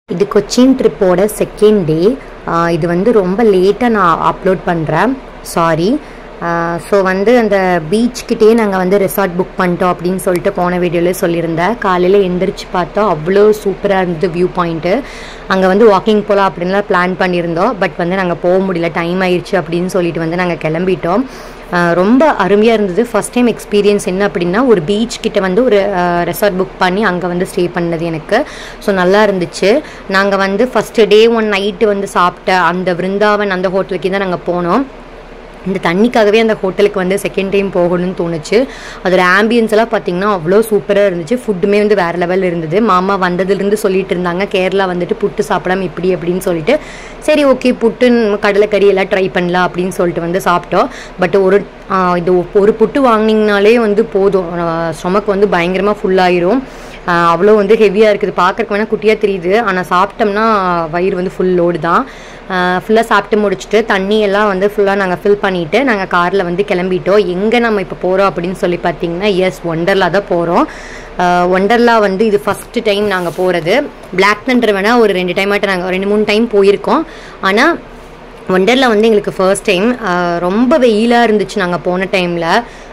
இது Cochin ட்ரிப்போட second day இது வந்து ரொம்ப லேட்டாக நான் அப்லோட் பண்ணுறேன் சாரி ஸோ வந்து அந்த பீச்கிட்டே நாங்கள் வந்து ரெசார்ட் புக் பண்ணிட்டோம் அப்படின்னு சொல்லிட்டு போன வீடியோவில் சொல்லியிருந்தேன் காலையில் எந்திரிச்சு பார்த்தா அவ்வளோ சூப்பராக இருந்தது வியூ பாயிண்ட்டு அங்கே வந்து வாக்கிங் போகலாம் அப்படின்லாம் பிளான் பண்ணியிருந்தோம் பட் வந்து நாங்கள் போக முடியல டைம் ஆயிடுச்சு அப்படின்னு சொல்லிட்டு வந்து நாங்கள் கிளம்பிட்டோம் ஆஹ் ரொம்ப அருமையாக இருந்தது ஃபஸ்ட் டைம் எக்ஸ்பீரியன்ஸ் என்ன அப்படின்னா ஒரு பீச் கிட்ட வந்து ஒரு ரெசார்ட் புக் பண்ணி அங்கே வந்து ஸ்டே பண்ணது எனக்கு ஸோ நல்லா இருந்துச்சு நாங்கள் வந்து ஃபஸ்ட்டு டே ஒன் நைட்டு வந்து சாப்பிட்ட அந்த விருந்தாவன் அந்த ஹோட்டலுக்கு தான் நாங்கள் போனோம் இந்த தண்ணிக்காகவே அந்த ஹோட்டலுக்கு வந்து செகண்ட் டைம் போகணும்னு தோணுச்சு அதோட ஆம்பியன்ஸ் எல்லாம் பார்த்தீங்கன்னா அவ்வளோ சூப்பராக இருந்துச்சு ஃபுட்டுமே வந்து வேறு லெவல் இருந்தது மாமா வந்ததுலேருந்து சொல்லிட்டு இருந்தாங்க கேரளா வந்துட்டு புட்டு சாப்பிடாம இப்படி அப்படின்னு சொல்லிட்டு சரி ஓகே புட்டு கடலைக்கறி எல்லாம் ட்ரை பண்ணலாம் அப்படின்னு சொல்லிட்டு வந்து சாப்பிட்டோம் பட் ஒரு ஆஹ் இது ஒரு புட்டு வாங்கினீங்கனாலே வந்து போதும் ஸ்டொமக் வந்து பயங்கரமாக ஃபுல்லாயிரும் அவ்வளோ வந்து ஹெவியாக இருக்குது பார்க்குறக்கு வேணால் குட்டியாக தெரியுது ஆனால் சாப்பிட்டோம்னா வயிறு வந்து ஃபுல் லோடு தான் ஃபுல்லாக சாப்பிட்டு முடிச்சுட்டு தண்ணி எல்லாம் வந்து ஃபுல்லாக நாங்கள் ஃபில் பண்ணிவிட்டு நாங்கள் காரில் வந்து கிளம்பிட்டோம் எங்கே நம்ம இப்போ போகிறோம் அப்படின்னு சொல்லி பார்த்தீங்கன்னா எஸ் ஒண்டர்லா தான் போகிறோம் ஒண்டர்லா வந்து இது ஃபஸ்ட்டு டைம் நாங்கள் போகிறது பிளாக் தண்டர் வேணால் ஒரு ரெண்டு டைம் ஆட்டம் நாங்கள் ரெண்டு மூணு டைம் போயிருக்கோம் ஆனால் ஒண்டரில் வந்து எங்களுக்கு ஃபர்ஸ்ட் டைம் ரொம்ப வெயிலாக இருந்துச்சு நாங்கள் போன டைமில்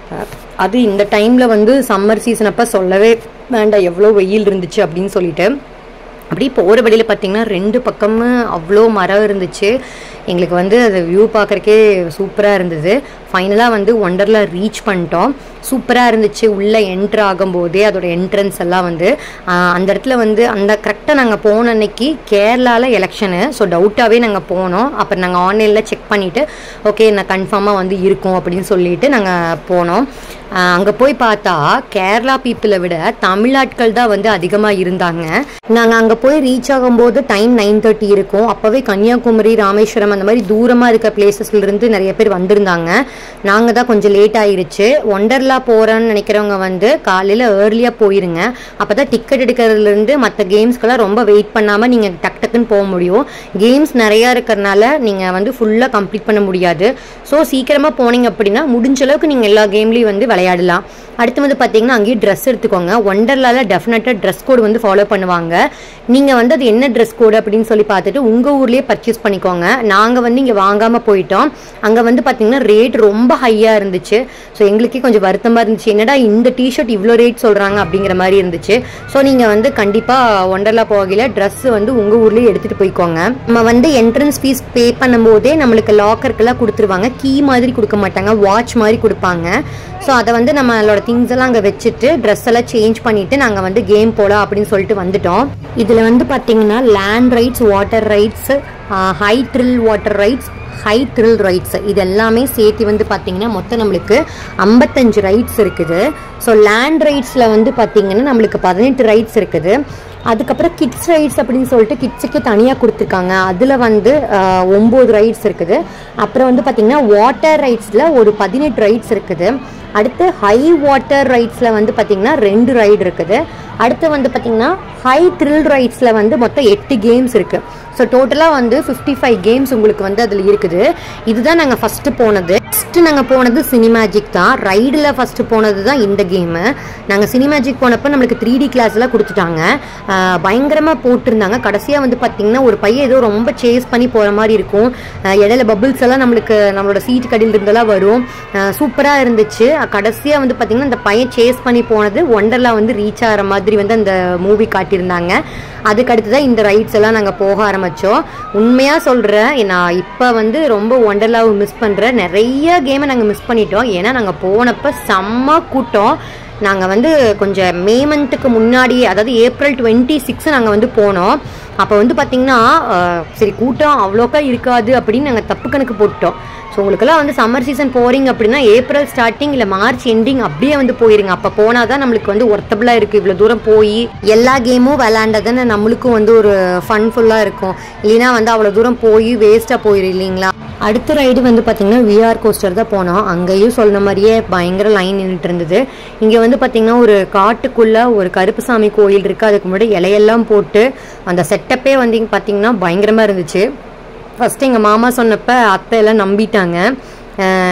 அது இந்த டைமில் வந்து சம்மர் சீசன் அப்போ சொல்லவே வேண்டாம் எவ்வளோ வெயில் இருந்துச்சு அப்படின்னு சொல்லிட்டு அப்படி போகிற வழியில் பார்த்தீங்கன்னா ரெண்டு பக்கமும் அவ்வளோ மரம் இருந்துச்சு எங்களுக்கு வந்து அது வியூ பார்க்குறக்கே சூப்பராக இருந்தது ஃபைனலாக வந்து ஒண்டரில் ரீச் பண்ணிட்டோம் சூப்பராக இருந்துச்சு உள்ளே என்ட்ரு ஆகும்போதே அதோட என்ட்ரன்ஸ் எல்லாம் வந்து அந்த இடத்துல வந்து அந்த கரெக்டாக நாங்கள் போன அன்னைக்கு கேரளாவில் எலெக்ஷனு ஸோ டவுட்டாகவே நாங்கள் போனோம் அப்புறம் நாங்கள் ஆன்லைனில் செக் பண்ணிவிட்டு ஓகே நான் கன்ஃபார்மாக வந்து இருக்கும் அப்படின்னு சொல்லிட்டு நாங்கள் போனோம் அங்கே போய் பார்த்தா கேரளா பீப்புளை விட தமிழ்நாட்கள் தான் வந்து அதிகமாக இருந்தாங்க நாங்கள் அங்கே போய் ரீச் ஆகும்போது டைம் நைன் தேர்ட்டி இருக்கும் அப்போவே கன்னியாகுமரி ராமேஸ்வரம் அந்த மாதிரி தூரமாக இருக்க பிளேசஸ்லேருந்து நிறைய பேர் வந்திருந்தாங்க நாங்கள் தான் கொஞ்சம் லேட் ஆயிருச்சு ஒண்டர்லா போகிறோன்னு நினைக்கிறவங்க வந்து காலையில் ஏர்லியாக போயிருங்க அப்போ தான் டிக்கெட் எடுக்கிறதுலேருந்து மற்ற கேம்ஸ்க்கெல்லாம் ரொம்ப வெயிட் பண்ணாமல் நீங்கள் டக் டக்குன்னு போக முடியும் கேம்ஸ் நிறையா இருக்கிறனால நீங்கள் வந்து ஃபுல்லாக கம்ப்ளீட் பண்ண முடியாது ஸோ சீக்கிரமாக போனீங்க அப்படின்னா முடிஞ்ச அளவுக்கு நீங்கள் எல்லா கேம்லேயும் வந்து விளையாடலாம் அடுத்து வந்து பார்த்தீங்கன்னா அங்கேயும் ட்ரெஸ் எடுத்துக்கோங்க ஒண்டர்லால டெஃபினட்டாக ட்ரெஸ் கோடு வந்து ஃபாலோ பண்ணுவாங்க நீங்கள் வந்து அது என்ன ட்ரெஸ் கோடு அப்படின்னு சொல்லி பார்த்துட்டு உங்கள் ஊர்லேயே பர்ச்சேஸ் பண்ணிக்கோங்க நாங்கள் வந்து இங்கே வாங்காமல் போயிட்டோம் அங்கே வந்து பார்த்தீங்கன்னா ரேட் ரொம்ப ஹையாக இருந்துச்சு ஸோ எங்களுக்கே கொஞ்சம் வருத்தமாக இருந்துச்சு என்னடா இந்த டிஷர்ட் இவ்வளோ ரேட் சொல்கிறாங்க அப்படிங்கிற மாதிரி இருந்துச்சு ஸோ நீங்கள் வந்து கண்டிப்பாக ஒண்டர்லா போகையில் ட்ரெஸ் வந்து உங்கள் ஊர்லேயே எடுத்துகிட்டு போய்க்கோங்க நம்ம வந்து என்ட்ரன்ஸ் ஃபீஸ் பே பண்ணும்போதே நம்மளுக்கு லாக்கருக்கெல்லாம் கொடுத்துருவாங்க கீ மாதிரி கொடுக்க மாட்டாங்க வாட்ச் மாதிரி கொடுப்பாங்க ஸோ அதை வந்து நம்மளோட திங்ஸ் எல்லாம் அங்கே வச்சுட்டு ட்ரெஸ் எல்லாம் சேஞ்ச் பண்ணிட்டு நாங்கள் வந்து கேம் போகலாம் அப்படின்னு சொல்லிட்டு வந்துட்டோம் இதில் வந்து பார்த்தீங்கன்னா land rides water rides high thrill water rides high thrill rides இது எல்லாமே சேர்த்து வந்து பார்த்தீங்கன்னா மொத்தம் நம்மளுக்கு ஐம்பத்தஞ்சு ரைட்ஸ் இருக்குது ஸோ லேண்ட் ரைட்ஸில் வந்து பார்த்தீங்கன்னா நம்மளுக்கு பதினெட்டு ரைட்ஸ் இருக்குது அதுக்கப்புறம் கிட்ஸ் ரைட்ஸ் அப்படின்னு சொல்லிட்டு கிட்ஸுக்கு தனியாக கொடுத்துருக்காங்க அதில் வந்து ஒம்பது ரைட்ஸ் இருக்குது அப்புறம் வந்து பார்த்திங்கன்னா வாட்டர் ரைட்ஸில் ஒரு பதினெட்டு ரைட்ஸ் இருக்குது அடுத்து ஹை வாட்டர் ரைட்ஸில் வந்து பார்த்திங்கன்னா ரெண்டு ரைடு இருக்குது அடுத்து வந்து பார்த்திங்கன்னா ஹை த்ரில் ரைட்ஸில் வந்து மொத்தம் எட்டு கேம்ஸ் இருக்குது ஸோ டோட்டலாக வந்து ஃபிஃப்டி ஃபைவ் கேம்ஸ் உங்களுக்கு வந்து அதில் இருக்குது இதுதான் நாங்கள் ஃபஸ்ட்டு போனது ஃபஸ்ட்டு நாங்கள் போனது சினிமேஜிக் தான் ரைடில் ஃபஸ்ட்டு போனது தான் இந்த கேமு நாங்கள் சினிமேஜிக் போனப்போ நம்மளுக்கு த்ரீ டி கிளாஸ்லாம் கொடுத்துட்டாங்க பயங்கரமாக போட்டிருந்தாங்க கடைசியாக வந்து பார்த்திங்கன்னா ஒரு பையன் ஏதோ ரொம்ப சேஸ் பண்ணி போகிற மாதிரி இருக்கும் இடையில பபிள்ஸ் எல்லாம் நம்மளுக்கு நம்மளோட சீட் கடியில் இருந்தெல்லாம் வரும் சூப்பராக இருந்துச்சு கடைசியாக வந்து பார்த்திங்கன்னா அந்த பையன் சேஸ் பண்ணி போனது ஒண்டர்லா வந்து ரீச் ஆகிற மாதிரி வந்து அந்த மூவி காட்டியிருந்தாங்க அதுக்கு அடுத்து தான் இந்த ரைட்ஸ் எல்லாம் நாங்கள் போக ஆரம்பித்தோம் உண்மையாக சொல்கிறேன் நான் இப்போ வந்து ரொம்ப ஒண்டர்லாவை மிஸ் பண்ணுறேன் நிறைய கேமை நாங்கள் மிஸ் பண்ணிட்டோம் ஏன்னா நாங்கள் போனப்போ செம்ம கூட்டம் நாங்கள் வந்து கொஞ்சம் மே மந்த்துக்கு முன்னாடியே அதாவது ஏப்ரல் டுவெண்ட்டி சிக்ஸ் நாங்கள் வந்து போனோம் அப்போ வந்து பார்த்திங்கன்னா சரி கூட்டம் அவ்வளோக்கா இருக்காது அப்படின்னு நாங்கள் தப்பு கணக்கு போட்டோம் ஸோ உங்களுக்கெல்லாம் வந்து சம்மர் சீசன் போகிறீங்க அப்படின்னா ஏப்ரல் ஸ்டார்டிங் இல்லை மார்ச் எண்டிங் அப்படியே வந்து போயிருங்க அப்போ போனால் தான் நம்மளுக்கு வந்து ஒர்த்தபிளாக இருக்குது இவ்வளோ தூரம் போய் எல்லா கேமும் விளாண்டதானே நம்மளுக்கும் வந்து ஒரு ஃபன்ஃபுல்லாக இருக்கும் இல்லைன்னா வந்து அவ்வளோ தூரம் போய் வேஸ்ட்டாக போயிடும் இல்லைங்களா அடுத்த ரைடு வந்து பார்த்திங்கன்னா விஆர் கோஸ்டர் தான் போனோம் அங்கேயும் சொன்ன மாதிரியே பயங்கர லைன் நின்றுட்டு இருந்தது இங்கே வந்து பார்த்திங்கன்னா ஒரு காட்டுக்குள்ளே ஒரு கருப்புசாமி கோயில் இருக்குது அதுக்கு முன்னாடி இலையெல்லாம் போட்டு அந்த செட்டப்பே வந்து பார்த்திங்கன்னா பயங்கரமாக இருந்துச்சு ஃபஸ்ட்டு எங்கள் மாமா சொன்னப்போ அத்தை எல்லாம் நம்பிட்டாங்க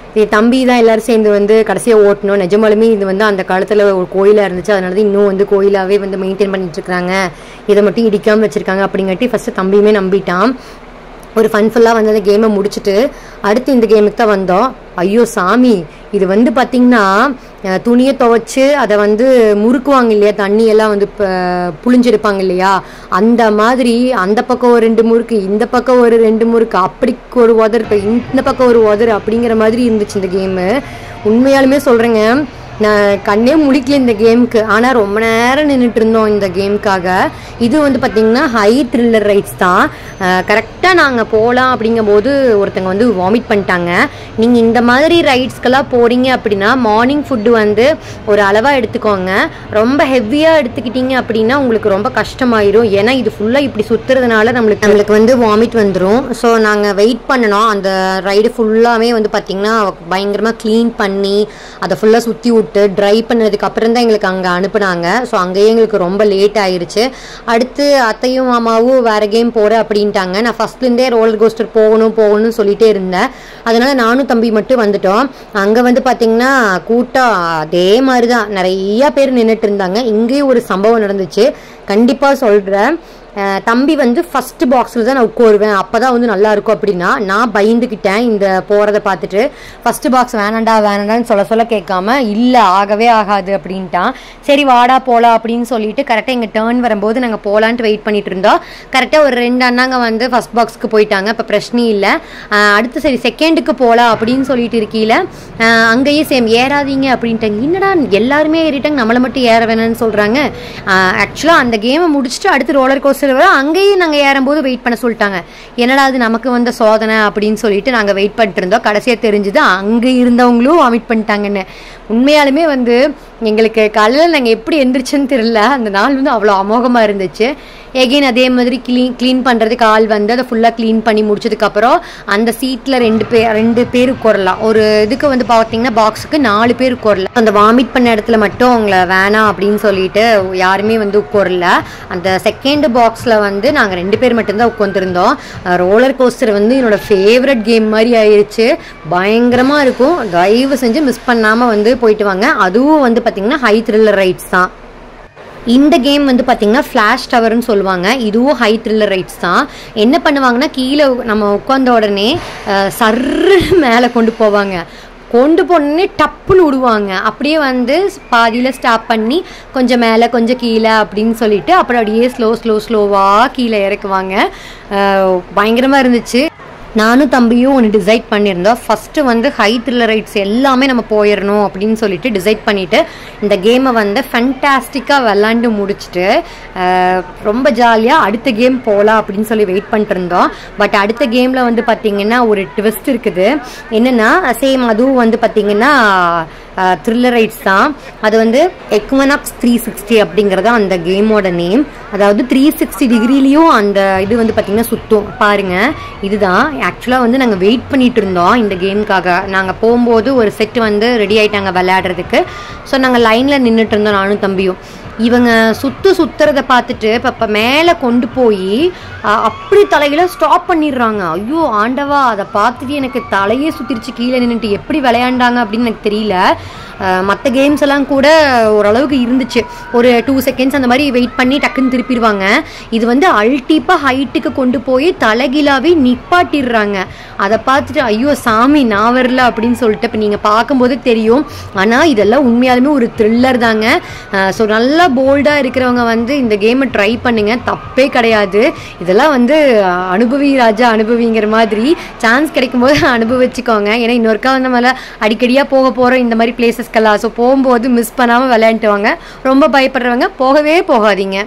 இது தம்பி தான் எல்லாரும் சேர்ந்து வந்து கடைசியாக ஓட்டணும் நிஜமாலுமே இது வந்து அந்த காலத்தில் ஒரு கோயிலாக இருந்துச்சு அதனால தான் இன்னும் வந்து கோயிலாகவே வந்து மெயின்டைன் பண்ணிட்டு இருக்காங்க இதை மட்டும் இடிக்காமல் வச்சுருக்காங்க அப்படிங்காட்டி ஃபஸ்ட்டு தம்பியுமே நம்பிட்டான் ஒரு ஃபன்ஃபுல்லாக வந்து அந்த கேமை முடிச்சுட்டு அடுத்து இந்த கேமுக்கு தான் வந்தோம் ஐயோ சாமி இது வந்து பார்த்திங்கன்னா அஹ், துணியை துவைச்சு அதை வந்து முறுக்குவாங்க இல்லையா தண்ணி எல்லாம் வந்து ப- புழிஞ்செடுப்பாங்க இல்லையா அந்த மாதிரி அந்த பக்கம் ஒரு ரெண்டு முறுக்கு இந்த பக்கம் ஒரு ரெண்டு முறுக்கு அப்படி ஒரு உதர் இப்ப இந்த பக்கம் ஒரு உதர் அப்படிங்கிற மாதிரி இருந்துச்சு இந்த கேமு உண்மையாலுமே சொல்கிறேங்க நான் கண்ணே முழிக்கல இந்த கேமுக்கு ஆனால் ரொம்ப நேரம் நின்றுட்டு இருந்தோம் இந்த கேமுக்காக இது வந்து பார்த்திங்கன்னா ஹை த்ரில்லர் ரைட்ஸ் தான் கரெக்டாக நாங்கள் போகலாம் அப்படிங்கும்போது ஒருத்தங்க வந்து வாமிட் பண்ணிட்டாங்க நீங்கள் இந்த மாதிரி ரைட்ஸ்க்கெல்லாம் போகிறீங்க அப்படின்னா மார்னிங் ஃபுட்டு வந்து ஒரு அளவாக எடுத்துக்கோங்க ரொம்ப ஹெவியாக எடுத்துக்கிட்டீங்க அப்படின்னா உங்களுக்கு ரொம்ப கஷ்டமாயிரும் ஏன்னா இது ஃபுல்லாக இப்படி சுற்றுறதுனால நம்மளுக்கு நம்மளுக்கு வந்து வாமிட் வந்துடும் ஸோ நாங்கள் வெயிட் பண்ணணும் அந்த ரைடு ஃபுல்லாகவே வந்து பார்த்திங்கன்னா பயங்கரமாக க்ளீன் பண்ணி அதை ஃபுல்லாக சுற்றி விட்டு ட்ரை பண்ணதுக்கு அப்புறம் தான் எங்களுக்கு அங்கே அனுப்புனாங்க ஸோ அங்கேயே எங்களுக்கு ரொம்ப லேட் ஆயிருச்சு அடுத்து அத்தையும் மாமாவும் வேற கேம் போகிறேன் அப்படின்ட்டாங்க நான் ஃபர்ஸ்ட்லேருந்தே ரோலர் கோஸ்டர் போகணும் போகணும்னு சொல்லிட்டே இருந்தேன் அதனால நானும் தம்பி மட்டும் வந்துட்டோம் அங்கே வந்து பார்த்தீங்கன்னா கூட்டம் அதே மாதிரி தான் நிறைய பேர் நின்றுட்டு இருந்தாங்க இங்கேயும் ஒரு சம்பவம் நடந்துச்சு கண்டிப்பாக சொல்கிறேன் அஹ் தம்பி வந்து ஃபர்ஸ்ட் பாக்ஸில் தான் நான் உட்காருவேன் அப்போ தான் வந்து நல்லா இருக்கும் அப்படின்னா நான் பயந்துக்கிட்டேன் இந்த போகிறத பார்த்துட்டு ஃபர்ஸ்ட் பாக்ஸ் வேணாண்டா வேணாண்டான்னு சொல்ல சொல்ல கேட்காம இல்லை ஆகவே ஆகாது அப்படின்ட்டான் சரி வாடா போகலாம் அப்படின்னு சொல்லிட்டு கரெக்டாக எங்கள் டேர்ன் வரும்போது நாங்கள் போகலான்ட்டு வெயிட் பண்ணிட்டு இருந்தோம் கரெக்டாக ஒரு ரெண்டு அண்ணாங்க வந்து ஃபர்ஸ்ட் பாக்ஸ்க்கு போயிட்டாங்க இப்போ பிரச்சனை இல்லை அஹ் அடுத்து சரி செகண்டுக்கு போகலாம் அப்படின்னு சொல்லிட்டு இருக்கீல அஹ் அங்கேயே சேம் ஏறாதீங்க அப்படின்ட்டாங்க என்னடா எல்லாருமே ஏறிட்டாங்க நம்மளை மட்டும் ஏற வேணாம்னு சொல்கிறாங்க ஆக்சுவலாக அந்த கேமை முடிச்சுட்டு அடுத்து ரோலர் கோஸ்டர் வர அங்கேயும் நாங்கள் ஏறும்போது வெயிட் பண்ண சொல்லிட்டாங்க என்னடா அது நமக்கு வந்த சோதனை அப்படின்னு சொல்லிட்டு நாங்கள் வெயிட் பண்ணிட்டு இருந்தோம் கடைசியாக தெரிஞ்சுது அங்கே இருந்தவங்களும் வாமிட் பண்ணிட்டாங்கன்னு உண்மையாலுமே வந்து எங்களுக்கு காலையில் நாங்கள் எப்படி எந்திரிச்சோன்னு தெரியல அந்த நாள் வந்து அவ்வளோ அமோகமாக இருந்துச்சு எகெயின் அதே மாதிரி க்ளீன் க்ளீன் பண்ணுறதுக்கு ஆள் வந்து அதை ஃபுல்லாக க்ளீன் பண்ணி முடிச்சதுக்கப்புறம் அந்த சீட்டில் ரெண்டு பேர் ரெண்டு பேர் உட்காரலாம் ஒரு இதுக்கு வந்து பார்த்தீங்கன்னா பாக்ஸுக்கு நாலு பேர் உட்காரலாம் அந்த வாமிட் பண்ண இடத்துல மட்டும் அவங்கள வேணாம் அப்படின்னு சொல்லிட்டு யாருமே வந்து உட்காரல அந்த செகண்ட் பாக்ஸில் வந்து நாங்கள் ரெண்டு பேர் மட்டும்தான் உட்காந்துருந்தோம் ரோலர் கோஸ்டர் வந்து என்னோட ஃபேவரட் கேம் மாதிரி ஆயிடுச்சு பயங்கரமாக இருக்கும் தயவு செஞ்சு மிஸ் பண்ணாமல் வந்து போயிட்டு வாங்க அதுவும் வந்து பார்த்திங்கன்னா ஹை த்ரில்லர் ரைட்ஸ் தான் இந்த கேம் வந்து பார்த்தீங்கன்னா ஃப்ளாஷ் டவர்னு சொல்லுவாங்க இதுவும் ஹை த்ரில்லர் ரைட்ஸ் தான் என்ன பண்ணுவாங்கன்னா கீழே நம்ம உட்காந்த உடனே அஹ், சர்ரு மேலே கொண்டு போவாங்க கொண்டு போனோடனே டப்புன்னு விடுவாங்க அப்படியே வந்து பாதியில் ஸ்டாப் பண்ணி கொஞ்சம் மேலே கொஞ்சம் கீழே அப்படின்னு சொல்லிட்டு அப்புறம் அப்படியே ஸ்லோ ஸ்லோ ஸ்லோவாக கீழே இறக்குவாங்க பயங்கரமாக இருந்துச்சு நானும் தம்பியும் ஒன்று டிசைட் பண்ணியிருந்தோம் ஃபஸ்ட்டு வந்து ஹை த்ரில்லர் ரைட்ஸ் எல்லாமே நம்ம போயிடணும் அப்படின்னு சொல்லிட்டு டிசைட் பண்ணிவிட்டு இந்த கேமை வந்து ஃபென்டாஸ்டிக்காக விளாண்டு முடிச்சுட்டு அஹ், ரொம்ப ஜாலியாக அடுத்த கேம் போகலாம் அப்படின்னு சொல்லி வெயிட் பண்ணிட்டு இருந்தோம் பட் அடுத்த கேமில் வந்து பார்த்திங்கன்னா ஒரு ட்விஸ்ட் இருக்குது என்னென்னா சேம் அதுவும் வந்து பார்த்திங்கன்னா த்ரில்லர் ரைட்ஸ் தான் அது வந்து எக்வனாக்ஸ் த்ரீ சிக்ஸ்டி அப்படிங்கிறது அந்த கேமோட நேம் அதாவது த்ரீ சிக்ஸ்டி டிகிரிலையும் அந்த இது வந்து பார்த்திங்கன்னா சுத்தும் பாருங்க இதுதான் ஆக்சுவலாக வந்து நாங்கள் வெயிட் பண்ணிட்டு இருந்தோம் இந்த கேமுக்காக நாங்கள் போகும்போது ஒரு செட் வந்து ரெடி ஆயிட்டாங்க விளையாடுறதுக்கு ஸோ நாங்கள் லைனில் நின்றுட்டு இருந்தோம் நானும் தம்பியும் இவங்க சுத்து சுத்துறத பார்த்துட்டு இப்போ இப்போ மேலே கொண்டு போய் அப்படி தலையில ஸ்டாப் பண்ணிடுறாங்க ஐயோ ஆண்டவா அதை பார்த்துட்டு எனக்கு தலையே சுத்திருச்சு கீழே நின்றுட்டு எப்படி விளையாண்டாங்க அப்படின்னு எனக்கு தெரியல மற்ற கேம்ஸ் எல்லாம் கூட ஓரளவுக்கு இருந்துச்சு ஒரு டூ செகண்ட்ஸ் அந்த மாதிரி வெயிட் பண்ணி டக்குன்னு திருப்பிடுவாங்க இது வந்து அல்டிப்பாக ஹைட்டுக்கு கொண்டு போய் தலைகீழாவே நிப்பாட்டிடுறாங்க அதை பார்த்துட்டு ஐயோ சாமி நான் வரல அப்படின்னு சொல்லிட்டு இப்போ நீங்கள் பார்க்கும்போது தெரியும் ஆனால் இதெல்லாம் உண்மையாலுமே ஒரு த்ரில்லர் தாங்க ஸோ நல்லா போல்டாக இருக்கிறவங்க வந்து இந்த கேமை ட்ரை பண்ணுங்க தப்பே கிடையாது இதெல்லாம் வந்து அஹ், அனுபவி ராஜா அனுபவிங்கிற மாதிரி சான்ஸ் கிடைக்கும்போது அனுபவிச்சுக்கோங்க ஏன்னா இன்னொருக்கா வந்து நம்மள அடிக்கடியாக போக போகிறோம் இந்த மாதிரி பிளேசஸ்க்கெல்லாம் ஸோ போகும்போது மிஸ் பண்ணாமல் விளையாண்டுட்டு வாங்க ரொம்ப பயப்படுறவங்க போகவே போகாதீங்க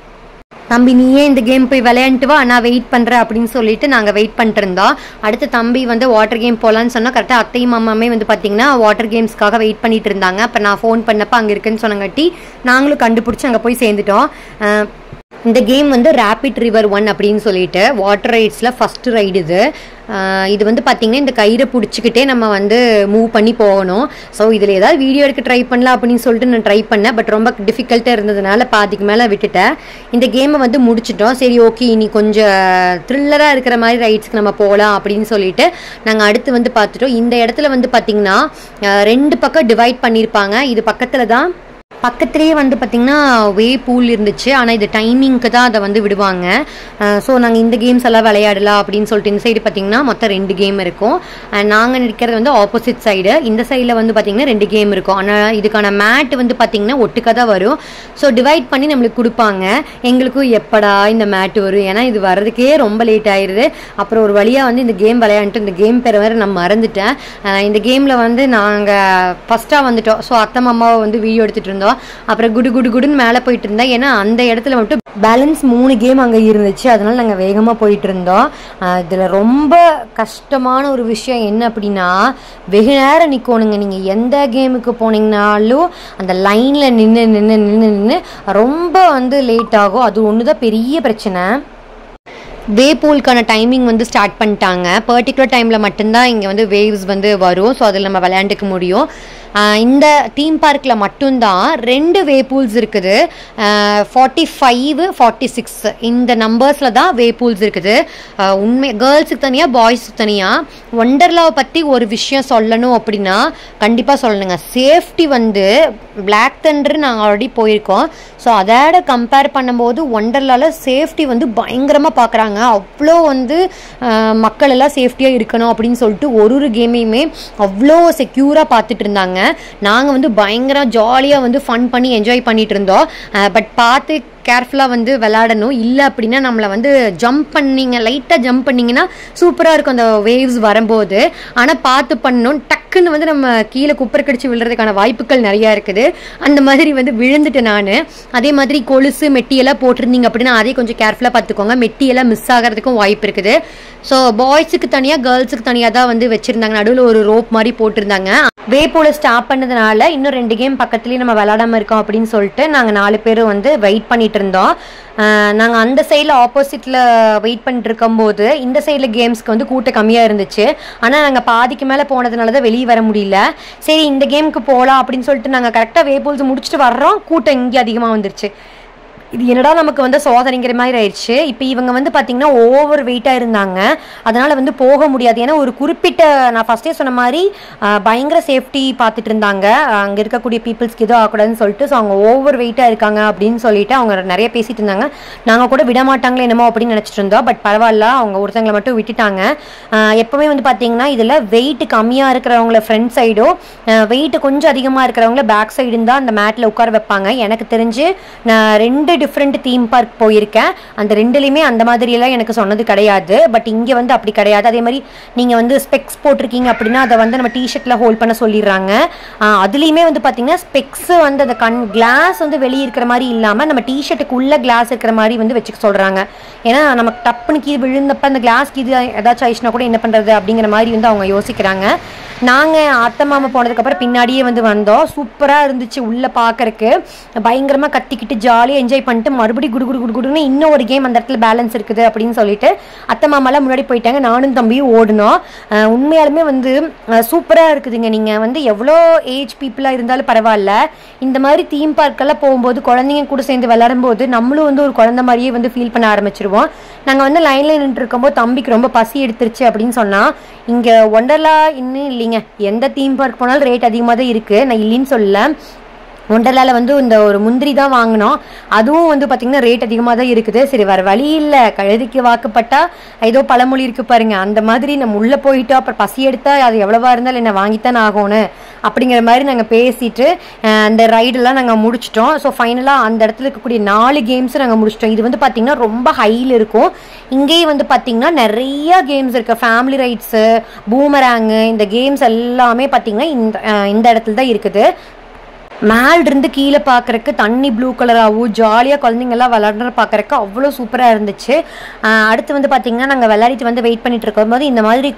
தம்பி நீயே இந்த கேம் போய் விளையாண்டுட்டு வா நான் வெயிட் பண்ணுறேன் அப்படின்னு சொல்லிட்டு நாங்கள் வெயிட் பண்ணிட்டு இருந்தோம் அடுத்து தம்பி வந்து வாட்டர் கேம் போகலான்னு சொன்னால் கரெக்டாக அத்தையும் மாமாமே வந்து பார்த்தீங்கன்னா வாட்டர் கேம்ஸ்க்காக வெயிட் பண்ணிட்டு இருந்தாங்க அப்போ நான் ஃபோன் பண்ணப்போ அங்கே இருக்குன்னு சொன்னங்காட்டி நாங்களும் கண்டுபிடிச்சி அங்கே போய் சேர்ந்துட்டோம் அஹ் இந்த கேம் வந்து ரேபிட் ரிவர் ஒன் அப்படின்னு சொல்லிட்டு வாட்டர் ரைட்ஸில் ஃபஸ்ட் ரைடு இது ஆஹ் இது வந்து பார்த்திங்கன்னா இந்த கயிறை பிடிச்சிக்கிட்டே நம்ம வந்து மூவ் பண்ணி போகணும் ஸோ இதில் ஏதாவது வீடியோ எடுக்க ட்ரை பண்ணலாம் அப்படின்னு சொல்லிட்டு நான் ட்ரை பண்ணேன் பட் ரொம்ப டிஃபிகல்ட்டாக இருந்ததுனால பாதிக்கு மேலே விட்டுட்டேன் இந்த கேமை வந்து முடிச்சிட்டோம் சரி ஓகே இனி கொஞ்சம் த்ரில்லராக இருக்கிற மாதிரி ரைட்ஸ்க்கு நம்ம போகலாம் அப்படின்னு சொல்லிட்டு நாங்கள் அடுத்து வந்து பார்த்துட்டோம் இந்த இடத்துல வந்து பார்த்திங்கன்னா ஆஹ் ரெண்டு பக்கம் டிவைட் பண்ணியிருப்பாங்க இது பக்கத்தில் தான் பக்கத்துலேயே வந்து பார்த்திங்கன்னா வே பூல் இருந்துச்சு ஆனால் இது டைமிங்க்கு தான் அதை வந்து விடுவாங்க ஸோ நாங்கள் இந்த கேம்ஸ் எல்லாம் விளையாடலாம் அப்படின்னு சொல்லிட்டு இந்த சைடு பார்த்திங்கன்னா மொத்தம் ரெண்டு கேம் இருக்கும் நாங்கள் நிற்கிறது வந்து ஆப்போசிட் சைடு இந்த சைடில் வந்து பார்த்திங்கன்னா ரெண்டு கேம் இருக்கும் ஆனால் இதுக்கான மேட் வந்து பார்த்திங்கன்னா ஒட்டுக்க தான் வரும் ஸோ டிவைட் பண்ணி நம்மளுக்கு கொடுப்பாங்க எங்களுக்கும் எப்படா இந்த மேட் வரும் ஏன்னா இது வர்றதுக்கே ரொம்ப லேட் ஆயிடுது அப்புறம் ஒரு வழியாக வந்து இந்த கேம் விளையாண்டுட்டு இந்த கேம் பேரை வேறு நான் மறந்துட்டேன் அஹ் இந்த கேமில் வந்து நாங்கள் ஃபஸ்ட்டாக வந்துட்டோம் ஸோ அத்தை மாமாவை வந்து வீடியோ எடுத்துகிட்டு இருந்தோம் அப்புறம் குடு குடு குடுன்னு மேலே போயிட்டு இருந்தேன் ஏன்னா அந்த இடத்துல மட்டும் பேலன்ஸ் மூணு கேம் அங்கே இருந்துச்சு அதனால நாங்கள் வேகமாக போயிட்டு இருந்தோம் இதில் ரொம்ப கஷ்டமான ஒரு விஷயம் என்ன அப்படின்னா வெகு நேரம் நிற்கணுங்க நீங்கள் எந்த கேமுக்கு போனீங்கனாலும் அந்த லைனில் நின்று நின்று நின்று நின்று ரொம்ப வந்து லேட் ஆகும் அது ஒன்று தான் பெரிய பிரச்சனை வே பூலுக்கான டைமிங் வந்து ஸ்டார்ட் பண்ணிட்டாங்க பர்டிகுலர் டைமில் மட்டும்தான் இங்கே வந்து வேவ்ஸ் வந்து வரும் ஸோ அதில் நம்ம விளையாண்டுக்க முடியும் ஆஹ் இந்த தீம் பார்க்கில் மட்டும்தான் ரெண்டு வே பூல்ஸ் இருக்குது ஃபார்ட்டி ஃபைவ் ஃபார்ட்டி சிக்ஸ் இந்த நம்பர்ஸில் தான் வே பூல்ஸ் இருக்குது ஆஹ் உண்மை கேர்ள்ஸுக்கு தனியாக பாய்ஸுக்கு தனியாக ஒண்டர்லாவை பற்றி ஒரு விஷயம் சொல்லணும் அப்படின்னா கண்டிப்பாக சொல்லணுங்க சேஃப்டி வந்து பிளாக் தண்டர் நாங்கள் ஆல்ரெடி போயிருக்கோம் ஸோ அதோட கம்பேர் பண்ணும்போது ஒண்டர்லாவில் சேஃப்டி வந்து பயங்கரமாக பார்க்குறாங்க அவ்வளோ வந்து ஆஹ் மக்கள் எல்லாம் சேஃப்டியாக இருக்கணும் அப்படின்னு சொல்லிட்டு ஒரு ஒரு கேமையுமே அவ்வளோ செக்யூராக பார்த்துட்டு இருந்தாங்க நாங்கள் வந்து பயங்கர ஜாலியாக வந்து ஃபன் பண்ணி என்ஜாய் பண்ணிட்டு இருந்தோம் பட் பார்த்து கேர்ஃபுல்லாக வந்து விளையாடணும் இல்லை அப்படின்னா நம்மளை வந்து ஜம்ப் பண்ணீங்க லைட்டாக ஜம்ப் பண்ணீங்கன்னா சூப்பராக இருக்கும் அந்த வேவ்ஸ் வரும்போது ஆனால் பார்த்து பண்ணணும் டக்குன்னு வந்து நம்ம கீழே குப்பர் கடிச்சு விழுறதுக்கான வாய்ப்புகள் நிறையா இருக்குது அந்த மாதிரி வந்து விழுந்துட்டு நான் அதே மாதிரி கொலுசு மெட்டியெல்லாம் போட்டிருந்தீங்க அப்படின்னா அதே கொஞ்சம் கேர்ஃபுல்லாக பார்த்துக்கோங்க மெட்டியெல்லாம் மிஸ் ஆகிறதுக்கும் வாய்ப்பு இருக்குது ஸோ பாய்ஸுக்கு தனியாக கேர்ள்ஸுக்கு தனியாக தான் வந்து வச்சுருந்தாங்க நடுவில் ஒரு ரோப் மாதிரி போட்டிருந்தாங்க வே போல ஸ்டாப் பண்ணதுனால இன்னும் ரெண்டு கேம் பக்கத்துலேயே நம்ம விளாடாம இருக்கோம் அப்படின்னு சொல்லிட்டு நாங்கள் நாலு பேரும் வந்து வெயிட் பண்ணிட்டு இருந்தோம் நாங்கள் அந்த சைடில் ஆப்போசிட்டில் வெயிட் பண்ணிட்டு இருக்கும்போது இந்த சைடில் கேம்ஸ்க்கு வந்து கூட்டம் கம்மியாக இருந்துச்சு ஆனால் நாங்கள் பாதிக்கு மேலே போனதுனால தான் வெளியே வர முடியல சரி இந்த கேமுக்கு போகலாம் அப்படின்னு சொல்லிட்டு நாங்கள் கரெக்டாக வே போல்ஸ் முடிச்சுட்டு வர்றோம் கூட்டம் இங்கே அதிகமாக வந்துருச்சு இது என்னடா நமக்கு வந்து சோதனைங்கிற மாதிரி ஆயிடுச்சு இப்போ இவங்க வந்து பார்த்தீங்கன்னா ஓவர் வெயிட்டாக இருந்தாங்க அதனால் வந்து போக முடியாது ஏன்னா ஒரு குறிப்பிட்ட நான் ஃபஸ்ட்டே சொன்ன மாதிரி ஆஹ், பயங்கர சேஃப்டி பார்த்துட்டு இருந்தாங்க அங்கே இருக்கக்கூடிய பீப்புள்ஸ்க்கு எதுவும் ஆகக்கூடாதுன்னு சொல்லிட்டு ஸோ அவங்க ஓவர் வெயிட்டாக இருக்காங்க அப்படின்னு சொல்லிட்டு அவங்க நிறைய பேசிட்டு இருந்தாங்க நாங்கள் கூட விட மாட்டாங்களே என்னமோ அப்படின்னு நினச்சிட்டு இருந்தோம் பட் பரவாயில்ல அவங்க ஒருத்தங்களை மட்டும் விட்டுட்டாங்க ஆஹ், எப்பவுமே வந்து பார்த்தீங்கன்னா இதில் வெயிட் கம்மியாக இருக்கிறவங்கள ஃப்ரண்ட் சைடோ வெயிட் கொஞ்சம் அதிகமாக இருக்கிறவங்கள பேக் சைடு தான் அந்த மேட்டில் உட்கார வைப்பாங்க எனக்கு தெரிஞ்சு நான் ரெண்டு டிஃப்ரெண்ட் தீம் பார்க் போயிருக்கேன் அந்த ரெண்டுலேயுமே அந்த மாதிரியெல்லாம் எனக்கு சொன்னது கிடையாது பட் இங்கே வந்து அப்படி கிடையாது அதே மாதிரி நீங்கள் வந்து ஸ்பெக்ஸ் போட்டிருக்கீங்க அப்படின்னா அதை வந்து நம்ம டிஷர்ட்டில் ஹோல்ட் பண்ண சொல்லிடுறாங்க ஆஹ் அதுலேயுமே வந்து பார்த்தீங்கன்னா ஸ்பெக்ஸ் வந்து அந்த கண் கிளாஸ் வந்து வெளியே இருக்கிற மாதிரி இல்லாமல் நம்ம டிஷர்ட்டுக்கு உள்ள கிளாஸ் இருக்கிற மாதிரி வந்து வச்சுக்க சொல்கிறாங்க ஏன்னா நமக்கு டப்புன்னு கீழே விழுந்தப்ப அந்த கிளாஸ்க்கு இது ஏதாச்சும் ஆயிடுச்சுனா கூட என்ன பண்ணுறது அப்படிங்கிற மாதிரி வந்து அவங்க யோசிக்கிறாங்க நாங்கள் அத்தை மாமா போனதுக்கப்புறம் பின்னாடியே வந்து வந்தோம் சூப்பராக இருந்துச்சு உள்ளே பார்க்கறக்கு பயங்கரமாக கத்திக்கிட்டு ஜாலியாக என்ஜாய் பண்ணிட்டு மறுபடியும் குடு குடு குடு குடுன்னு இன்னும் ஒரு கேம் அந்த இடத்துல பேலன்ஸ் இருக்குது அப்படின்னு சொல்லிட்டு அத்தை மாமாலாம் முன்னாடி போயிட்டாங்க நானும் தம்பியும் ஓடினோம் அஹ் உண்மையாலுமே வந்து சூப்பராக இருக்குதுங்க நீங்கள் வந்து எவ்வளோ ஏஜ் பீப்புளாக இருந்தாலும் பரவாயில்ல இந்த மாதிரி தீம் பார்க்கெல்லாம் போகும்போது குழந்தைங்க கூட சேர்ந்து விளையாடும்போது நம்மளும் வந்து ஒரு குழந்தை மாதிரியே வந்து ஃபீல் பண்ண ஆரம்பிச்சிருவோம் நாங்கள் வந்து லைனில் நின்று இருக்கும்போது தம்பிக்கு ரொம்ப பசி எடுத்துருச்சு அப்படின்னு சொன்னால் இங்கே ஒண்டர்லா இன்னும் இல்லைங்க எந்த தீம் பார்க் போனாலும் ரேட் அதிகமாக தான் இருக்குது நான் இல்லைன்னு சொல்லல ஒண்டர்லாவில் வந்து இந்த ஒரு முந்திரி தான் வாங்கினோம் அதுவும் வந்து பார்த்திங்கன்னா ரேட் அதிகமாக தான் இருக்குது சரி வேறு வழி இல்லை கழுதிக்கு வாக்குப்பட்டா ஏதோ பழமொழி இருக்குது பாருங்க அந்த மாதிரி நம்ம உள்ளே போயிட்டோம் அப்புறம் பசி எடுத்தால் அது எவ்வளவா இருந்தாலும் என்ன வாங்கித்தான் ஆகணும் அப்படிங்கிற மாதிரி நாங்கள் பேசிட்டு அஹ், அந்த ரைடெல்லாம் நாங்கள் முடிச்சிட்டோம் ஸோ ஃபைனலாக அந்த இடத்துல இருக்கக்கூடிய நாலு கேம்ஸும் நாங்கள் முடிச்சிட்டோம் இது வந்து பார்த்திங்கன்னா ரொம்ப ஹையில் இருக்கும் இங்கேயும் வந்து பார்த்திங்கன்னா நிறைய கேம்ஸ் இருக்குது ஃபேமிலி ரைட்ஸு பூமராங்கு இந்த கேம்ஸ் எல்லாமே பார்த்திங்கன்னா இந்த அஹ், இந்த இடத்துல தான் இருக்குது மேல இருந்து கீழே பார்க்கறக்கு தண்ணி ப்ளூ கலராகவும் ஜாலியாக குழந்தைங்கள்லாம் விளாடுற பார்க்கறக்கு அவ்வளோ சூப்பராக இருந்துச்சு ஆஹ் அடுத்து வந்து பார்த்தீங்கன்னா நாங்கள் விளையாடிட்டு வந்து வெயிட் பண்ணிட்டு இருக்கும்போது இந்த மாதிரி குட்டி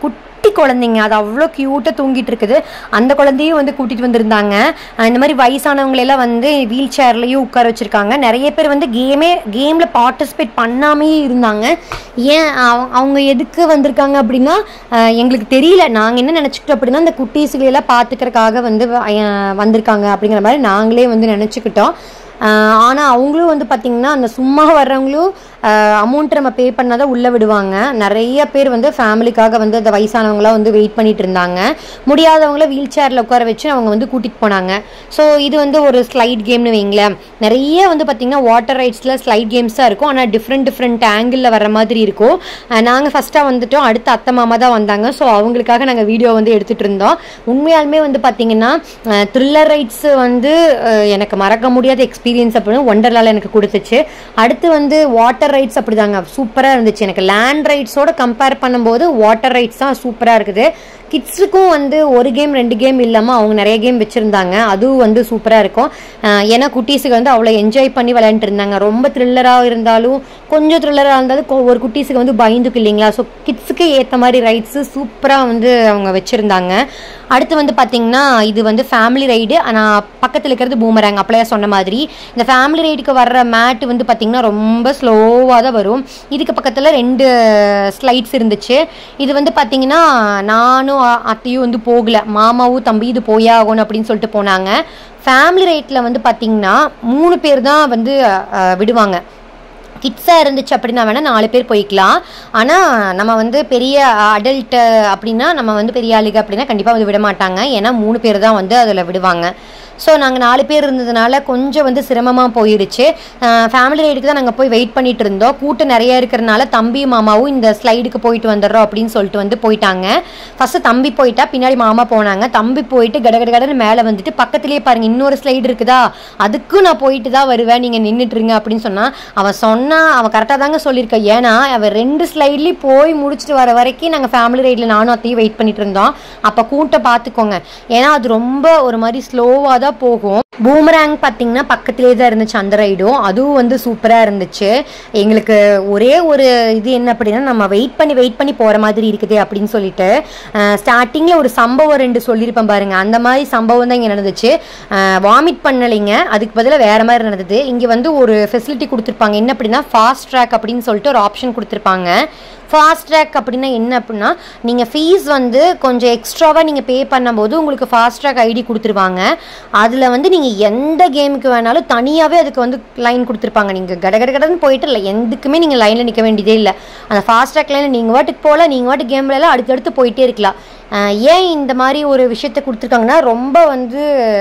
குட்டி குழந்தைங்க அது அவ்வளோ க்யூட்டாக தூங்கிட்டு இருக்குது அந்த குழந்தையும் வந்து கூட்டிகிட்டு வந்திருந்தாங்க அஹ் இந்த மாதிரி வயசானவங்களெல்லாம் வந்து வீல் சேர்லேயும் உட்கார வச்சுருக்காங்க நிறைய பேர் வந்து கேமே கேமில் பார்ட்டிசிபேட் பண்ணாமையே இருந்தாங்க ஏன் அவ- அவங்க எதுக்கு வந்திருக்காங்க அப்படின்னா அஹ் எங்களுக்கு தெரியல நாங்கள் என்ன நினச்சிக்கிட்டோம் அப்படின்னா அந்த குட்டீஸுகளெல்லாம் பார்த்துக்கறக்காக வந்து வ- அஹ் வந்திருக்காங்க அப்படிங்கிற மாதிரி நாங்களே வந்து நினச்சிக்கிட்டோம் ஆனால் அவங்களும் வந்து பார்த்திங்கன்னா அந்த சும்மா வர்றவங்களும் அமௌண்ட் நம்ம பே பண்ணால் தான் உள்ளே விடுவாங்க நிறைய பேர் வந்து ஃபேமிலிக்காக வந்து அந்த வயசானவங்களாம் வந்து வெயிட் பண்ணிட்டு இருந்தாங்க முடியாதவங்கள வீல் சேரில் உட்கார வச்சு அவங்க வந்து கூட்டிகிட்டு போனாங்க ஸோ இது வந்து ஒரு ஸ்லைட் கேம்னு வைங்களேன் நிறைய வந்து பார்த்திங்கன்னா வாட்டர் ரைட்ஸில் ஸ்லைட் கேம்ஸ் தான் இருக்கும் ஆனால் டிஃப்ரெண்ட் டிஃப்ரெண்ட் ஆங்கிளில் வர மாதிரி இருக்கும் நாங்கள் ஃபஸ்ட்டாக வந்துட்டோம் அடுத்து அத்தை மாமா தான் வந்தாங்க ஸோ அவங்களுக்காக நாங்கள் வீடியோ வந்து எடுத்துகிட்டு இருந்தோம் உண்மையாலுமே வந்து பார்த்திங்கன்னா த்ரில்லர் ரைட்ஸ் வந்து அஹ், எனக்கு மறக்க முடியாத எக்ஸ்பீரியன்ஸ் அப்படின்னு ஒண்டர்லால எனக்கு கொடுத்துச்சு அடுத்து வந்து வாட்டர் ரைட்ஸ் அப்படிதாங்க சூப்பராக இருந்துச்சு எனக்கு லேண்ட் ரைட்ஸோட கம்பேர் பண்ணும்போது வாட்டர் ரைட்ஸ் தான் சூப்பராக இருக்குது கிட்ஸுக்கும் வந்து ஒரு கேம் ரெண்டு கேம் இல்லாமல் அவங்க நிறைய கேம் வச்சுருந்தாங்க அதுவும் வந்து சூப்பராக இருக்கும் அஹ் ஏன்னா குட்டீஸுக்கு வந்து அவ்வளோ என்ஜாய் பண்ணி விளையாண்டுட்டு இருந்தாங்க ரொம்ப த்ரில்லராக இருந்தாலும் கொஞ்சம் த்ரில்லராக இருந்தாலும் கொ- ஒரு குட்டீஸுக்கு வந்து பயந்துக்கு இல்லைங்களா ஸோ கிட்ஸுக்கு ஏற்ற மாதிரி ரைட்ஸு சூப்பராக வந்து அவங்க வச்சுருந்தாங்க அடுத்து வந்து பார்த்தீங்கன்னா இது வந்து ஃபேமிலி ரைடு ஆனால் பக்கத்தில் இருக்கிறது பூமராங் அப்படியே சொன்ன மாதிரி இந்த ஃபேமிலி ரைடுக்கு வர்ற மேட் வந்து பார்த்தீங்கன்னா ரொம்ப ஸ்லோவாக தான் வரும் இதுக்கு பக்கத்தில் ரெண்டு ஸ்லைட்ஸ் இருந்துச்சு இது வந்து பார்த்தீங்கன்னா நானும் அ- அத்தையும் வந்து போகல மாமாவும் தம்பி இது போயே ஆகணும் அப்படின்னு சொல்லிட்டு போனாங்க ஃபேமிலி ரைட்டில் வந்து பார்த்தீங்கன்னா மூணு பேர் தான் வந்து அஹ், விடுவாங்க கிட்ஸாக இருந்துச்சு அப்படின்னா வேணால் நாலு பேர் போய்க்கலாம் ஆனால் நம்ம வந்து பெரிய அடல்ட்டு அப்படின்னா நம்ம வந்து பெரிய ஆளுக அப்படின்னா கண்டிப்பாக வந்து விட மாட்டாங்க ஏன்னா மூணு பேர் தான் வந்து அதில் விடுவாங்க ஸோ நாங்கள் நாலு பேர் இருந்ததுனால கொஞ்சம் வந்து சிரமமாக போயிடுச்சு ஃபேமிலி ரைடுக்கு தான் நாங்கள் போய் வெயிட் பண்ணிட்டு இருந்தோம் கூட்டம் நிறைய இருக்கிறனால தம்பி மாமாவும் இந்த ஸ்லைடுக்கு போயிட்டு வந்துடுறோம் அப்படின்னு சொல்லிட்டு வந்து போயிட்டாங்க ஃபஸ்ட்டு தம்பி போயிட்டா பின்னாடி மாமா போனாங்க தம்பி போயிட்டு கட கட கடன்னு மேலே வந்துட்டு பக்கத்துலேயே பாருங்க இன்னொரு ஸ்லைடு இருக்குதா அதுக்கும் நான் போயிட்டு தான் வருவேன் நீங்கள் நின்றுட்டுருங்க அப்படின்னு சொன்னா அவன் சொன்னா அவன் கரெக்டாக தாங்க சொல்லியிருக்க ஏன்னா அவன் ரெண்டு ஸ்லைட்லேயும் போய் முடிச்சுட்டு வர வரைக்கும் நாங்கள் ஃபேமிலி ரைடில் நானும் அத்தையும் வெயிட் பண்ணிட்டு இருந்தோம் அப்போ கூட்டம் பார்த்துக்கோங்க ஏன்னா அது ரொம்ப ஒரு மாதிரி ஸ்லோவாக தான் போகும் பூமராங் பார்த்தீங்கன்னா பக்கத்துலேயே தான் இருந்துச்சு அந்த ரைடும் அதுவும் வந்து சூப்பராக இருந்துச்சு எங்களுக்கு ஒரே ஒரு இது என்ன அப்படின்னா நம்ம வெயிட் பண்ணி வெயிட் பண்ணி போகிற மாதிரி இருக்குது அப்படின்னு சொல்லிட்டு ஸ்டார்டிங்கில் ஒரு சம்பவம் ரெண்டு சொல்லியிருப்பேன் பாருங்க அந்த மாதிரி சம்பவம் தான் இங்கே நடந்துச்சு வாமிட் பண்ணலைங்க அதுக்கு பதிலாக வேற மாதிரி நடந்தது இங்கே வந்து ஒரு ஃபெசிலிட்டி கொடுத்துருப்பாங்க என்ன அப்படின்னா ஃபாஸ்ட் ட்ராக் அப்படின்னு சொல்லிட்டு ஒரு ஆப்ஷன் கொடுத்துருப்பாங்க ஃபாஸ்ட் ட்ராக் அப்படின்னா என்ன அப்படின்னா நீங்கள் ஃபீஸ் வந்து கொஞ்சம் எக்ஸ்ட்ராவாக நீங்கள் பே பண்ணும்போது உங்களுக்கு ஃபாஸ்ட் ட்ராக் ஐடி கொடுத்துருவாங்க அதில் வந்து நீங்கள் எந்த கேமுக்கு வேணாலும் தனியாகவே அதுக்கு வந்து லைன் கொடுத்துருப்பாங்க நீங்கள் கட கட கடன்னு போயிட்டு இல்லை எதுக்குமே நீங்கள் லைனில் நிற்க வேண்டியதே இல்லை அந்த ஃபாஸ்ட் ட்ராக் லைனில் நீங்கள் வாட்டுக்கு போகல நீங்கள் வாட்டு கேம்லலாம் அடுத்தடுத்து போயிட்டே இருக்கலாம் அஹ் ஏன் இந்த மாதிரி ஒரு விஷயத்த கொடுத்துருக்காங்கன்னா ரொம்ப வந்து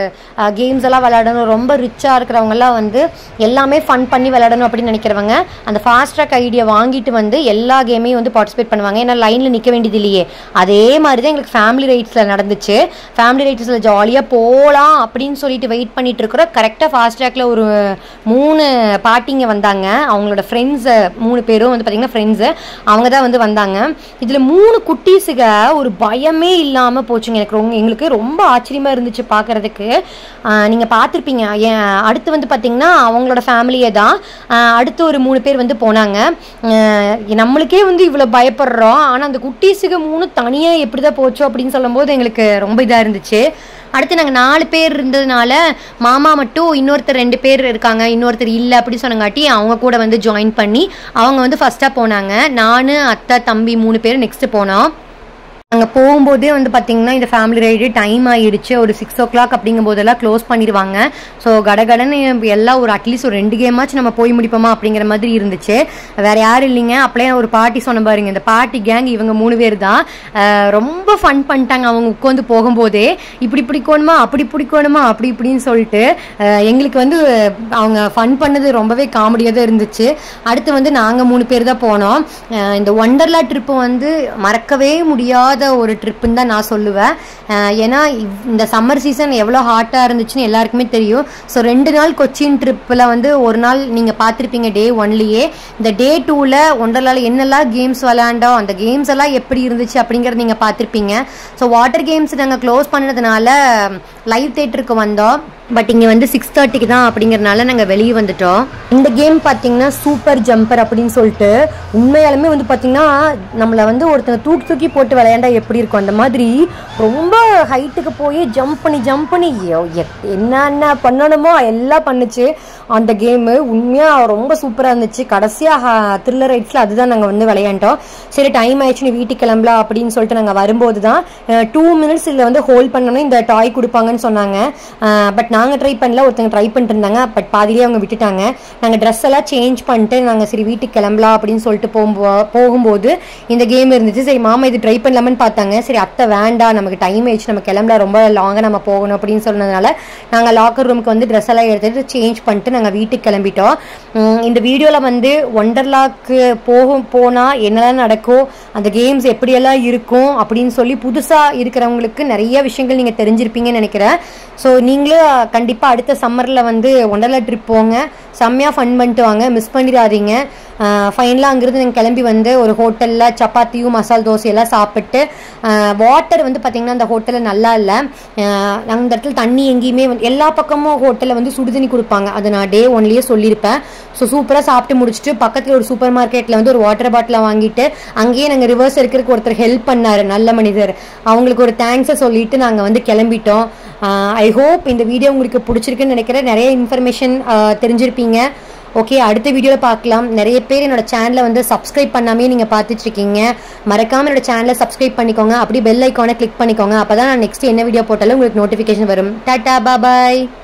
கேம்ஸ் எல்லாம் விளையாடணும் ரொம்ப ரிச்சாக இருக்கிறவங்கலாம் வந்து எல்லாமே ஃபன் பண்ணி விளையாடணும் அப்படின்னு நினைக்கிறவங்க அந்த ஃபாஸ்ட் ட்ராக் ஐடியா வாங்கிட்டு வந்து எல்லா கேமையும் வந்து பார்ட்டிசிபேட் பண்ணுவாங்க ஏன்னா லைனில் நிற்க வேண்டியது இல்லையே அதே மாதிரி தான் எங்களுக்கு ஃபேமிலி ரைட்ஸில் நடந்துச்சு ஃபேமிலி ரைட்ஸில் ஜாலியாக போகலாம் அப்படின்னு சொல்லிட்டு வெயிட் பண்ணிட்டு இருக்கிறோம் கரெக்டாக ஃபாஸ்ட் ட்ராக்ல ஒரு மூணு பாட்டிங்க வந்தாங்க அவங்களோட ஃப்ரெண்ட்ஸு மூணு பேரும் வந்து பார்த்தீங்கன்னா ஃப்ரெண்ட்ஸு அவங்க தான் வந்து வந்தாங்க இதில் மூணு குட்டீஸுக ஒரு பயமே இல்லாமல் போச்சுங்க எனக்கு ரொம்ப எங்களுக்கு ரொம்ப ஆச்சரியமாக இருந்துச்சு பார்க்குறதுக்கு நீங்கள் பார்த்துருப்பீங்க ஏன் அடுத்து வந்து பார்த்தீங்கன்னா அவங்களோட ஃபேமிலியே தான் ஆஹ் அடுத்து ஒரு மூணு பேர் வந்து போனாங்க ஆஹ் நம்மளுக்கே வந்து இவ்வளோ பயப்படுறோம் ஆனால் அந்த குட்டீஸுக்கு மூணு தனியாக எப்படி தான் போச்சோ அப்படின்னு சொல்லும்போது எங்களுக்கு ரொம்ப இதாக இருந்துச்சு அடுத்து நாங்கள் நாலு பேர் இருந்ததுனால மாமா மட்டும் இன்னொருத்தர் ரெண்டு பேர் இருக்காங்க இன்னொருத்தர் இல்லை அப்படி சொன்னங்காட்டி அவங்க கூட வந்து ஜாயின் பண்ணி அவங்க வந்து ஃபஸ்ட்டாக போனாங்க நான் அத்தை தம்பி மூணு பேர் நெக்ஸ்ட்டு போனோம் அங்கே போகும்போதே வந்து பார்த்தீங்கன்னா இந்த ஃபேமிலி ரைடு டைம் ஆயிடுச்சு ஒரு சிக்ஸ் ஓ கிளாக் அப்படிங்கும் போதெல்லாம் க்ளோஸ் பண்ணிடுவாங்க ஸோ கடகடன்னு எல்லாம் ஒரு அட்லீஸ்ட் ஒரு ரெண்டு கேமாச்சும் நம்ம போய் முடிப்போமா அப்படிங்கிற மாதிரி இருந்துச்சு வேற யாரும் இல்லைங்க அப்படியே ஒரு பாட்டி சொன்ன பாருங்க இந்த பாட்டி கேங் இவங்க மூணு பேர் தான் அஹ் ரொம்ப ஃபன் பண்ணிட்டாங்க அவங்க உட்காந்து போகும்போதே இப்படி பிடிக்கணுமா அப்படி பிடிக்கணுமா அப்படி இப்படின்னு சொல்லிட்டு அஹ் எங்களுக்கு வந்து அவங்க ஃபன் பண்ணது ரொம்பவே காமெடியாக தான் இருந்துச்சு அடுத்து வந்து நாங்கள் மூணு பேர் தான் போனோம் அஹ் இந்த ஒண்டர்லா ட்ரிப்பு வந்து மறக்கவே முடியாத ஒரு ட்ரிப்புன்னு தான் நான் சொல்லுவேன் அஹ் ஏன்னா இவ்- இந்த சம்மர் சீசன் எவ்வளோ ஹாட்டாக இருந்துச்சுன்னு எல்லாருக்குமே தெரியும் ஸோ ரெண்டு நாள் கொச்சின் ட்ரிப்பில் வந்து ஒரு நாள் நீங்கள் பார்த்துருப்பீங்க டே ஒன்லியே இந்த டே டூவில் ஒண்டர்லால என்னெல்லாம் கேம்ஸ் விளையாண்டோம் அந்த கேம்ஸ் எல்லாம் எப்படி இருந்துச்சு அப்படிங்கிறத நீங்கள் பார்த்துருப்பீங்க ஸோ வாட்டர் கேம்ஸ் நாங்கள் க்ளோஸ் பண்ணதுனால லைவ் தேட்டருக்கு வந்தோம் பட் இங்கே வந்து சிக்ஸ் தேர்ட்டிக்கு தான் அப்படிங்கறனால நாங்கள் வெளியே வந்துட்டோம் இந்த கேம் பார்த்தீங்கன்னா சூப்பர் ஜம்பர் அப்படின்னு சொல்லிட்டு உண்மையாலுமே வந்து பார்த்தீங்கன்னா நம்மளை வந்து ஒருத்தங்க தூக்கி தூக்கி போட்டு விளையாண்டா எப்படி இருக்கும் அந்த மாதிரி ரொம்ப ஹைட்டுக்கு போய் ஜம்ப் பண்ணி ஜம்ப் பண்ணி எ- எ- என்னென்ன பண்ணணுமோ எல்லாம் பண்ணுச்சு அந்த கேமு உண்மையாக ரொம்ப சூப்பராக இருந்துச்சு கடைசியாக த்ரில்லர் ரைட்ஸில் அதுதான் நாங்கள் வந்து விளையாண்டோம் சரி டைம் ஆயிடுச்சு நீ வீட்டுக்கு கிளம்பலாம் அப்படின்னு சொல்லிட்டு நாங்கள் வரும்போது தான் டூ மினிட்ஸ் இதில் வந்து ஹோல்ட் பண்ணணும் இந்த டாய் கொடுப்பாங்கன்னு சொன்னாங்க பட் நாங்கள் ட்ரை பண்ணல ஒருத்தங்க ட்ரை பண்ணிட்டு இருந்தாங்க பட் பாதியிலே அவங்க விட்டுட்டாங்க நாங்கள் ட்ரெஸ் எல்லாம் சேஞ்ச் பண்ணிட்டு நாங்கள் சரி வீட்டுக்கு கிளம்பலாம் அப்படின்னு சொல்லிட்டு போகும்போ போகும்போது இந்த கேம் இருந்துச்சு சரி மாமா இது ட்ரை பண்ணலாமன்னு பார்த்தாங்க சரி அத்தை வேண்டாம் நமக்கு டைம் ஆயிடுச்சு நம்ம கிளம்பலாம் ரொம்ப லாங்காக நம்ம போகணும் அப்படின்னு சொன்னதுனால நாங்கள் லாக்கர் ரூமுக்கு வந்து ட்ரெஸ் எல்லாம் எடுத்துட்டு சேஞ்ச் பண்ணிட்டு நாங்கள் வீட்டுக்கு கிளம்பிட்டோம் உம், இந்த வீடியோவில் வந்து ஒண்டர்லாக்கு போகும் போனால் என்னெல்லாம் நடக்கும் அந்த கேம்ஸ் எப்படியெல்லாம் இருக்கும் அப்படின்னு சொல்லி புதுசாக இருக்கிறவங்களுக்கு நிறைய விஷயங்கள் நீங்கள் தெரிஞ்சிருப்பீங்கன்னு நினைக்கிறேன் ஸோ நீங்களும் கண்டிப்பாக அடுத்த சம்மரில் வந்து ஒண்டர்லா ட்ரிப் போங்க செம்மையாக ஃபன் பண்ணிட்டு வாங்க மிஸ் பண்ணிடாதீங்க ஃபைனலாக அங்கிருந்து நாங்கள் கிளம்பி வந்து ஒரு ஹோட்டலில் சப்பாத்தியும் மசால் தோசையெல்லாம் சாப்பிட்டு வாட்டர் வந்து பார்த்திங்கன்னா அந்த ஹோட்டலில் நல்லா இல்லை நாங்கள் அந்த இடத்துல தண்ணி எங்கேயுமே வந்து எல்லா பக்கமும் ஹோட்டலில் வந்து சுடுதண்ணி கொடுப்பாங்க அது நான் டே ஒன்லேயே சொல்லியிருப்பேன் ஸோ சூப்பராக சாப்பிட்டு முடிச்சுட்டு பக்கத்தில் ஒரு சூப்பர் மார்க்கெட்டில் வந்து ஒரு வாட்டர் பாட்டிலை வாங்கிட்டு அங்கேயே நாங்கள் ரிவர்ஸ் இருக்கிறதுக்கு ஒருத்தர் ஹெல்ப் பண்ணார் நல்ல மனிதர் அவங்களுக்கு ஒரு தேங்க்ஸை சொல்லிட்டு நாங்கள் வந்து கிளம்பிட்டோம் ஐ ஹோப் இந்த வீடியோ உங்களுக்கு பிடிச்சிருக்குன்னு நினைக்கிறேன் நிறைய இன்ஃபர்மேஷன் தெரிஞ்சிருப்பீங்க ஓகே அடுத்த வீடியோவில் பார்க்கலாம் நிறைய பேர் என்னோட சேனலை வந்து சப்ஸ்கிரைப் பண்ணாமே நீங்கள் பார்த்துட்டு இருக்கீங்க மறக்காமல் என்னோட சேனலை சப்ஸ்கிரைப் பண்ணிக்கோங்க அப்படியே பெல் ஐக்கானை கிளிக் பண்ணிக்கோங்க அப்போ தான் நான் நெக்ஸ்ட் என்ன வீடியோ போட்டாலும் உங்களுக்கு நோட்டிஃபிகேஷன் வரும் டாட்டா பாய்